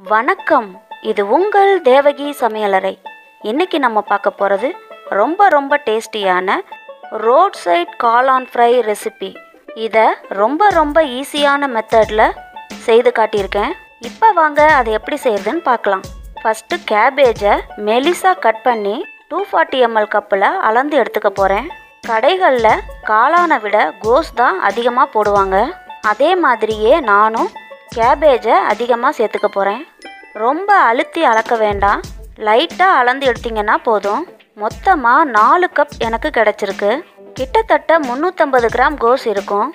வணக்கம் இது உங்கள் தேவகி சமையலறை இன்னைக்கு நம்ம பார்க்க போகிறது ரொம்ப ரொம்ப டேஸ்டியான ரோட் சைட் காளான் ஃப்ரை ரெசிபி இதை ரொம்ப ரொம்ப ஈஸியான மெத்தடில் செய்து காட்டியிருக்கேன் இப்போ வாங்க அதை எப்படி செய்யறதுன்னு பார்க்கலாம் ஃபஸ்ட்டு கேபேஜை மெலிசாக கட் பண்ணி டூ ஃபார்ட்டி எம்எல் கப்பில் அளந்து எடுத்துக்க போகிறேன் கடைகளில் காளானை விட கோஸ் தான் அதிகமாக போடுவாங்க அதே மாதிரியே நானும் கேபேஜை அதிகமாக சேர்த்துக்க போகிறேன் ரொம்ப அழுத்தி அளக்க வேண்டாம் லைட்டாக அளந்து எடுத்தீங்கன்னா போதும் மொத்தமாக நாலு கப் எனக்கு கிடச்சிருக்கு கிட்டத்தட்ட முந்நூற்றம்பது கிராம் கோஸ் இருக்கும்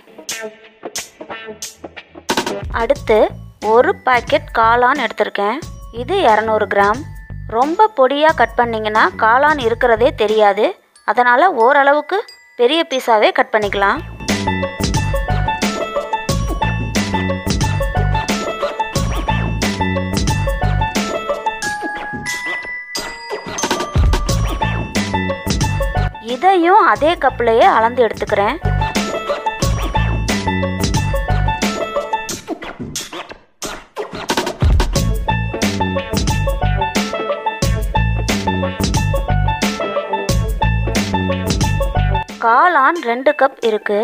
அடுத்து ஒரு பாக்கெட் காளான் எடுத்திருக்கேன் இது இரநூறு கிராம் ரொம்ப பொடியாக கட் பண்ணிங்கன்னா காளான் இருக்கிறதே தெரியாது அதனால் ஓரளவுக்கு பெரிய பீஸாவே கட் பண்ணிக்கலாம் இதையும் அதே கப்லேயே அளந்து எடுத்துக்கிறேன் காளான் ரெண்டு கப் இருக்கு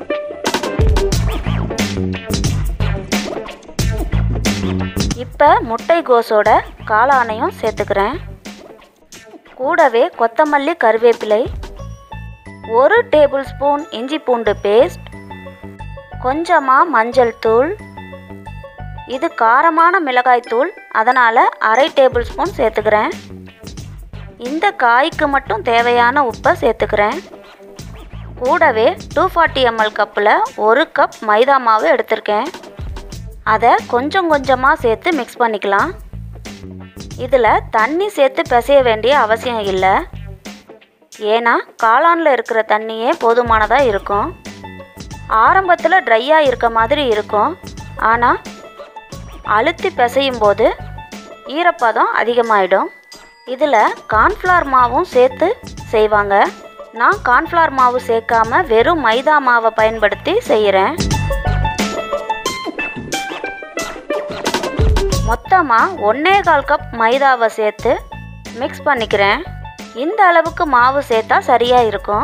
இப்போ முட்டை கோஸோட காளானையும் சேர்த்துக்கிறேன் கூடவே கொத்தமல்லி கருவேப்பிலை ஒரு டேபிள் ஸ்பூன் இஞ்சி பூண்டு பேஸ்ட் கொஞ்சமாக மஞ்சள் தூள் இது காரமான மிளகாய் தூள் அதனால் அரை டேபிள் ஸ்பூன் சேர்த்துக்கிறேன் இந்த காய்க்கு மட்டும் தேவையான உப்பை சேர்த்துக்கிறேன் கூடவே டூ ஃபார்ட்டி எம்எல் கப்பில் ஒரு கப் மைதா மாவு எடுத்திருக்கேன் அதை கொஞ்சம் கொஞ்சமாக சேர்த்து மிக்ஸ் பண்ணிக்கலாம் இதில் தண்ணி சேர்த்து பிசைய வேண்டிய அவசியம் இல்லை ஏன்னா காளானில் இருக்கிற தண்ணியே போதுமானதாக இருக்கும் ஆரம்பத்தில் ட்ரையாக இருக்க மாதிரி இருக்கும் ஆனால் அழுத்தி பிசையும் போது ஈரப்பதம் அதிகமாயிடும் இதில் கார்ன்ஃப்ளவர் மாவும் சேர்த்து செய்வாங்க நான் கார்ன்ஃப்ளவர் மாவு சேர்க்காம வெறும் மைதா மாவை பயன்படுத்தி செய்கிறேன் மொத்தமாக ஒன்னே கால் கப் மைதாவை சேர்த்து மிக்ஸ் பண்ணிக்கிறேன் இந்த அளவுக்கு மாவு சேர்த்தா சரியாக இருக்கும்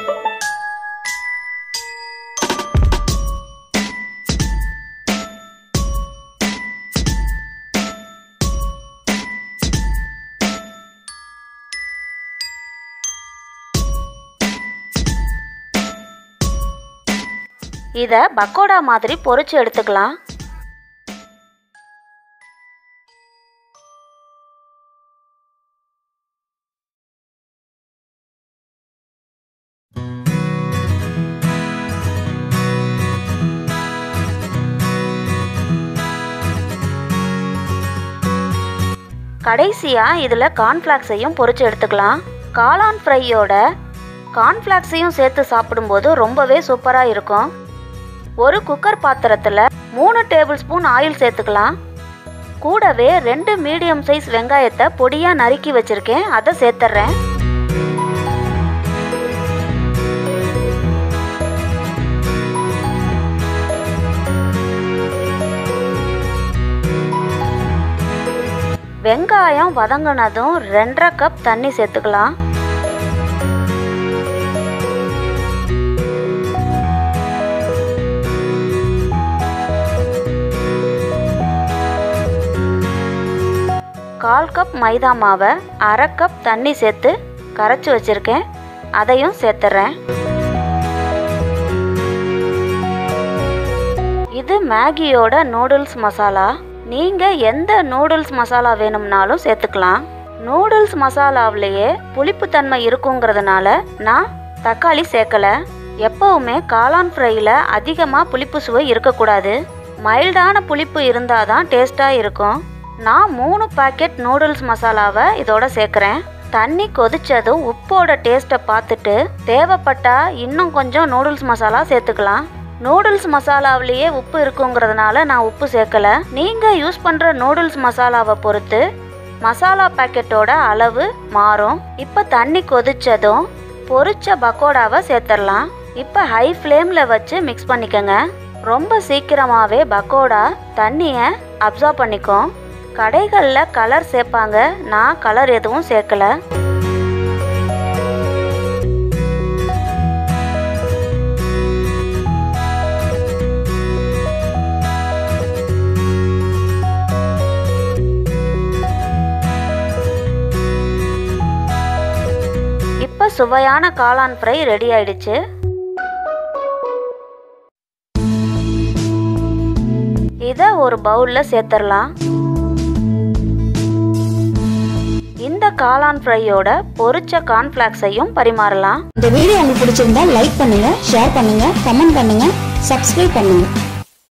இதை பக்கோடா மாதிரி பொரிச்சு எடுத்துக்கலாம் கடைசியாக இதில் கார்ன்ஃப்ளாக்ஸையும் பொரிச்சு எடுத்துக்கலாம் காளான் ஃப்ரையோட கார்ன்ஃப்ளாக்ஸையும் சேர்த்து சாப்பிடும்போது ரொம்பவே சூப்பராக இருக்கும் ஒரு குக்கர் பாத்திரத்தில் மூணு டேபிள் ஸ்பூன் ஆயில் சேர்த்துக்கலாம் கூடவே ரெண்டு மீடியம் சைஸ் வெங்காயத்தை பொடியாக நறுக்கி வச்சுருக்கேன் அதை சேர்த்துட்றேன் வெங்காயம் வதங்கினதும் ரெண்டரை கப் தண்ணி சேர்த்துக்கலாம் கால் கப் மைதா மாவை அரை கப் தண்ணி சேர்த்து கரைச்சி வச்சுருக்கேன் அதையும் சேர்த்துறேன் இது மேகியோட நூடுல்ஸ் மசாலா நீங்கள் எந்த நூடுல்ஸ் மசாலா வேணும்னாலும் சேர்த்துக்கலாம் நூடுல்ஸ் மசாலாவிலேயே புளிப்புத்தன்மை இருக்குங்கிறதுனால நான் தக்காளி சேர்க்கலை எப்பவுமே காளான் ஃப்ரையில் அதிகமாக புளிப்பு சுவை இருக்கக்கூடாது மைல்டான புளிப்பு இருந்தால் தான் டேஸ்ட்டாக இருக்கும் நான் மூணு பாக்கெட் நூடுல்ஸ் மசாலாவை இதோட சேர்க்குறேன் தண்ணி கொதிச்சதும் உப்போட டேஸ்ட்டை பார்த்துட்டு தேவைப்பட்டா இன்னும் கொஞ்சம் நூடுல்ஸ் மசாலா சேர்த்துக்கலாம் நூடுல்ஸ் மசாலாவிலேயே உப்பு இருக்குங்கிறதுனால நான் உப்பு சேர்க்கல நீங்கள் யூஸ் பண்ணுற நூடுல்ஸ் மசாலாவை பொறுத்து மசாலா பாக்கெட்டோட அளவு மாறும் இப்போ தண்ணி கொதிச்சதும் பொரிச்ச பக்கோடாவை சேர்த்துடலாம் இப்போ ஹை ஃப்ளேமில் வச்சு மிக்ஸ் பண்ணிக்கோங்க ரொம்ப சீக்கிரமாகவே பக்கோடா தண்ணியை அப்சார்ப் பண்ணிக்கும் கடைகளில் கலர் சேர்ப்பாங்க நான் கலர் எதுவும் சேர்க்கல இப்போ சுவையான காளான் ஃப்ரை ரெடி ஆயிடுச்சு இதை ஒரு பவுலில் சேர்த்துடலாம் இந்த காளான் ஃப்ரையோட பொரிச்ச கார்ன்ஃப்ளாக்ஸையும் பரிமாறலாம் இந்த வீடியோ உங்களுக்கு பிடிச்சிருந்தா லைக் பண்ணுங்க ஷேர் பண்ணுங்க கமெண்ட் பண்ணுங்க சப்ஸ்கிரைப் பண்ணுங்க